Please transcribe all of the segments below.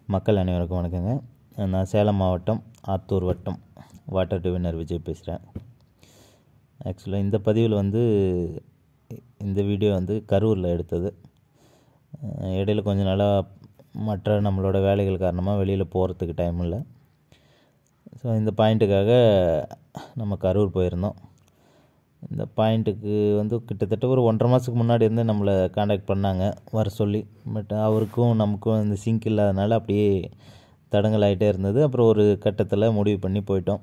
மக்கள் அனைவருக்கும் வணக்கங்க நான் சேலம் மாவட்டம் ஆத்தூர் வட்டம் வாட்டர் டிவினர் விஜய் பேசுகிறேன் ஆக்சுவலாக இந்த பதிவில் வந்து இந்த வீடியோ வந்து கரூரில் எடுத்தது அஹ் இடையில கொஞ்ச நாளாக மற்ற நம்மளோட வேலைகள் காரணமாக வெளியில் போகிறதுக்கு டைம் இல்லை ஸோ இந்த பாயிண்ட்டுக்காக நம்ம கரூர் போயிருந்தோம் இந்த பாயிண்ட்டுக்கு வந்து கிட்டத்தட்ட ஒரு ஒன்றரை மாதத்துக்கு முன்னாடி இருந்து நம்மளை காண்டாக்ட் பண்ணாங்க வர சொல்லி பட் அவருக்கும் நமக்கும் இந்த சிங்க் இல்லாதனால அப்படியே தடங்கல் ஆகிட்டே இருந்தது அப்புறம் ஒரு கட்டத்தில் முடிவு பண்ணி போயிட்டோம்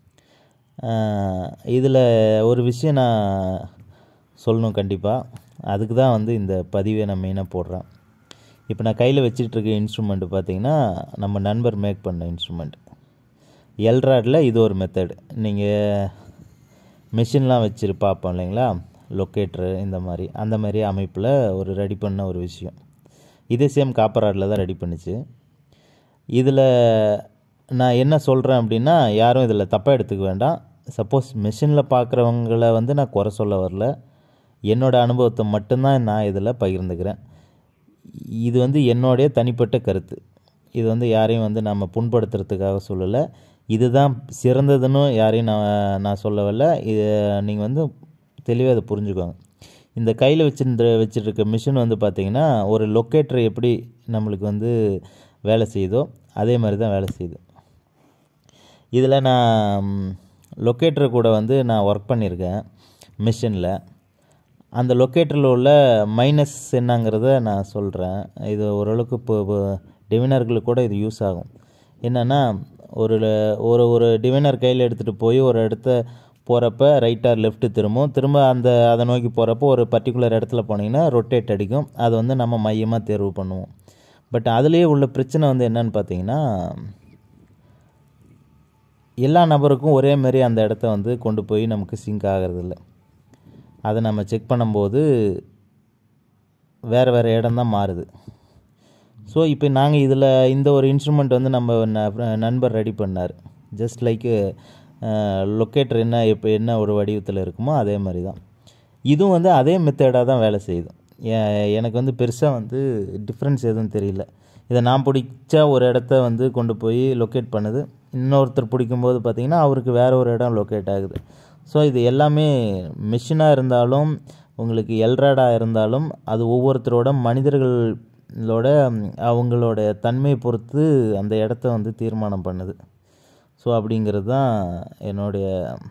இதில் ஒரு விஷயம் நான் சொல்லணும் கண்டிப்பாக அதுக்கு தான் வந்து இந்த பதிவை நான் மெயினாக போடுறேன் இப்போ நான் கையில் வச்சிட்டு இருக்க இன்ஸ்ட்ருமெண்ட் பார்த்தீங்கன்னா நம்ம நண்பர் மேக் பண்ண இன்ஸ்ட்ருமெண்ட் எல்ராடில் இது ஒரு மெத்தடு நீங்கள் மிஷின்லாம் வச்சு பார்ப்போம் இல்லைங்களா லொக்கேட்ரு இந்த மாதிரி அந்த மாதிரி அமைப்பில் ஒரு ரெடி பண்ண ஒரு விஷயம் இதே சேம் காப்பர் ராடில் தான் ரெடி பண்ணுச்சு இதில் நான் என்ன சொல்கிறேன் அப்படின்னா யாரும் இதில் தப்பாக எடுத்துக்க வேண்டாம் சப்போஸ் மிஷினில் பார்க்குறவங்கள வந்து நான் குறை சொல்ல வரல என்னோடய அனுபவத்தை மட்டும்தான் நான் இதில் பகிர்ந்துக்கிறேன் இது வந்து என்னுடைய தனிப்பட்ட கருத்து இது வந்து யாரையும் வந்து நம்ம புண்படுத்துறதுக்காக சொல்லலை இதுதான் சிறந்ததுன்னு யாரையும் நான் நான் சொல்ல வரல இது நீங்கள் வந்து தெளிவாக அதை புரிஞ்சுக்கோங்க இந்த கையில் வச்சிருந்த வச்சுருக்க மிஷின் வந்து பார்த்திங்கன்னா ஒரு லொக்கேட்டர் எப்படி நம்மளுக்கு வந்து வேலை செய்யுதோ அதே மாதிரி தான் வேலை செய்யுது இதில் நான் லொக்கேட்டர் கூட வந்து நான் ஒர்க் பண்ணியிருக்கேன் மிஷினில் அந்த லொக்கேட்டரில் உள்ள மைனஸ் என்னங்கிறத நான் சொல்கிறேன் இது ஓரளவுக்கு இப்போ டிவினர்களுக்கு கூட இது யூஸ் ஆகும் என்னென்னா ஒரு ஒரு ஒரு டிவினர் கையில் எடுத்துகிட்டு போய் ஒரு இடத்த போகிறப்ப ரைட்டாக லெஃப்ட்டு திரும்பும் திரும்ப அந்த அதை நோக்கி போகிறப்போ ஒரு பர்டிகுலர் இடத்துல போனீங்கன்னா ரொட்டேட் அடிக்கும் அதை வந்து நம்ம மையமாக தேர்வு பண்ணுவோம் பட் அதுலேயே உள்ள பிரச்சனை வந்து என்னன்னு பார்த்தீங்கன்னா எல்லா நபருக்கும் ஒரே மாதிரி அந்த இடத்த வந்து கொண்டு போய் நமக்கு சிங்க் ஆகிறதில்ல அதை நம்ம செக் பண்ணும்போது வேறு வேறு இடம் தான் மாறுது ஸோ இப்போ நாங்கள் இதில் இந்த ஒரு இன்ஸ்ட்ருமெண்ட் வந்து நம்ம ந- நண்பர் ரெடி பண்ணார் ஜஸ்ட் லைக்கு லொக்கேட்டர் என்ன இப்போ என்ன ஒரு வடிவத்தில் இருக்குமோ அதே மாதிரி தான் இதுவும் வந்து அதே மெத்தடாக தான் வேலை செய்யுது எ- எனக்கு வந்து பெருசாக வந்து டிஃப்ரென்ஸ் எதுவும் தெரியல இதை நான் பிடிச்சா ஒரு இடத்த வந்து கொண்டு போய் லொக்கேட் பண்ணுது இன்னொருத்தர் பிடிக்கும்போது பார்த்தீங்கன்னா அவருக்கு வேற ஒரு இடம் லொக்கேட் ஆகுது ஸோ இது எல்லாமே மிஷினாக இருந்தாலும் உங்களுக்கு எல்ராடாக இருந்தாலும் அது ஒவ்வொருத்தரோட மனிதர்களோட ம், அவங்களோட தன்மையை பொறுத்து அந்த இடத்த வந்து தீர்மானம் பண்ணுது ஸோ அப்படிங்கிறது தான் என்னுடைய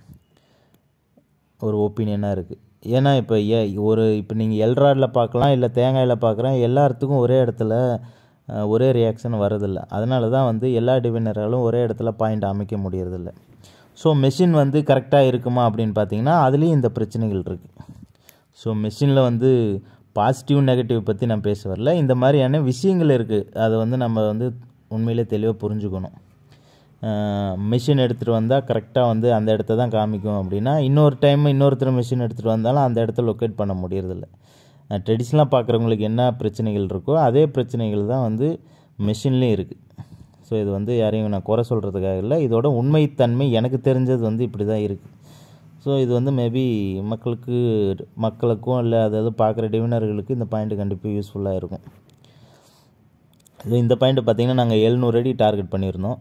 ஒரு ஒப்பீனியனாக இருக்குது ஏன்னா இப்போ ஏ ஒரு இப்போ நீங்கள் எல்ராடில் பார்க்கலாம் இல்லை தேங்காயில் பார்க்குறேன் எல்லாத்துக்கும் ஒரே இடத்துல அஹ், ஒரே ரியாக்ஷன் வரதில்லை அதனால தான் வந்து எல்லா டிவினராலும் ஒரே இடத்துல பாயிண்ட் அமைக்க முடியறதில்ல ஸோ மெஷின் வந்து கரெக்டாக இருக்குமா அப்படின்னு பார்த்தீங்கன்னா அதுலேயும் இந்த பிரச்சனைகள் இருக்குது ஸோ மெஷினில் வந்து பாசிட்டிவ் நெகட்டிவ் பற்றி நான் பேச வரல இந்த மாதிரியான விஷயங்கள் இருக்குது அதை வந்து நம்ம வந்து உண்மையிலே தெளிவாக புரிஞ்சுக்கணும் மிஷின் எடுத்துகிட்டு வந்தால் கரெக்டாக வந்து அந்த இடத்த தான் காமிக்கும் அப்படின்னா இன்னொரு டைம் இன்னொருத்தர் மிஷின் எடுத்துகிட்டு வந்தாலும் அந்த இடத்த லொக்கேட் பண்ண முடியறதில்ல ட்ரெடிஷ்னலாக பார்க்குறவங்களுக்கு என்ன பிரச்சனைகள் இருக்கோ அதே பிரச்சனைகள் தான் வந்து மிஷின்லேயும் இருக்குது ஸோ இது வந்து யாரையும் நான் குறை சொல்கிறதுக்காக இல்லை இதோட உண்மைத்தன்மை எனக்கு தெரிஞ்சது வந்து இப்படி தான் இருக்குது ஸோ இது வந்து மேபி மக்களுக்கு மக்களுக்கும் இல்லை அதாவது பார்க்குற டிவினர்களுக்கு இந்த பாயிண்ட் கண்டிப்பாக யூஸ்ஃபுல்லாக இருக்கும் இது இந்த பாயிண்ட் பார்த்தீங்கன்னா நாங்கள் எழுநூறு அடி டார்கெட் பண்ணியிருந்தோம்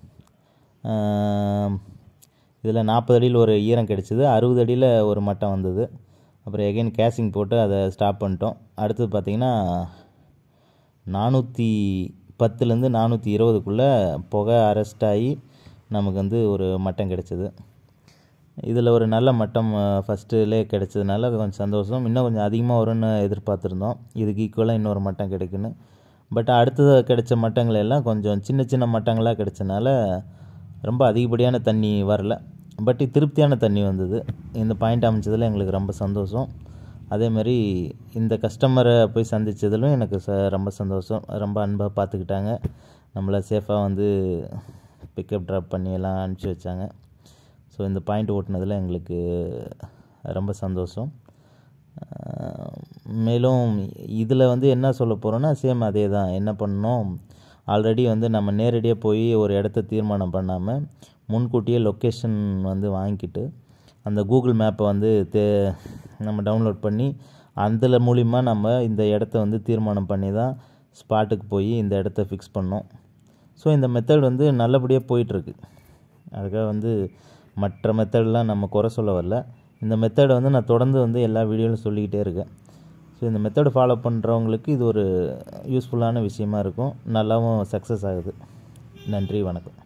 இதில் நாற்பது அடியில் ஒரு ஈரம் கிடச்சிது அறுபது அடியில் ஒரு மட்டம் வந்தது அப்புறம் எகைன் கேசிங் போட்டு அதை ஸ்டாப் பண்ணிட்டோம் அடுத்தது பார்த்திங்கன்னா நானூற்றி பத்துலேருந்து நானூற்றி இருபதுக்குள்ளே புகை அரெஸ்ட் ஆகி நமக்கு வந்து ஒரு மட்டம் கிடச்சிது இதில் ஒரு நல்ல மட்டம் ஃபஸ்ட்டுலே கிடைச்சதுனால கொஞ்சம் சந்தோஷம் இன்னும் கொஞ்சம் அதிகமாக வரும்னு எதிர்பார்த்துருந்தோம் இதுக்கு ஈக்குவலாக இன்னொரு மட்டம் கிடைக்குன்னு பட் அடுத்தது கிடைச்ச மட்டங்கள் எல்லாம் கொஞ்சம் சின்ன சின்ன மட்டங்களாக கிடைச்சனால ரொம்ப அதிகப்படியான தண்ணி வரல பட் திருப்தியான தண்ணி வந்தது இந்த பாயிண்ட் அமைச்சதில் எங்களுக்கு ரொம்ப சந்தோஷம் அதே மாதிரி இந்த கஸ்டமரை போய் சந்தித்ததிலும் எனக்கு ச ரொம்ப சந்தோஷம் ரொம்ப அன்பாக பார்த்துக்கிட்டாங்க நம்மளை சேஃபாக வந்து பிக்கப் ட்ராப் பண்ணி எல்லாம் அனுப்பிச்சி வச்சாங்க ஸோ இந்த பாயிண்ட் ஓட்டினதில் எங்களுக்கு ரொம்ப சந்தோஷம் அஹ் மேலும் இதில் வந்து என்ன சொல்ல போகிறோன்னா சேம் அதே தான் என்ன பண்ணோம் ஆல்ரெடி வந்து நம்ம நேரடியாக போய் ஒரு இடத்த தீர்மானம் பண்ணாமல் முன்கூட்டியே லொக்கேஷன் வந்து வாங்கிக்கிட்டு அந்த கூகுள் மேப்பை வந்து தே நம்ம டவுன்லோட் பண்ணி அதில் மூலிமா நம்ம இந்த இடத்த வந்து தீர்மானம் பண்ணி தான் ஸ்பாட்டுக்கு போய் இந்த இடத்த ஃபிக்ஸ் பண்ணோம் ஸோ இந்த மெத்தட் வந்து நல்லபடியாக போயிட்டுருக்கு அதுக்காக வந்து மற்ற மெத்தட்லாம் நம்ம குறை சொல்ல வரல இந்த மெத்தடை வந்து நான் தொடர்ந்து வந்து எல்லா வீடியோவிலும் சொல்லிக்கிட்டே இருக்கேன் ஸோ இந்த மெத்தடை ஃபாலோ பண்ணுறவங்களுக்கு இது ஒரு யூஸ்ஃபுல்லான விஷயமா இருக்கும் நல்லாவும் சக்ஸஸ் ஆகுது நன்றி வணக்கம்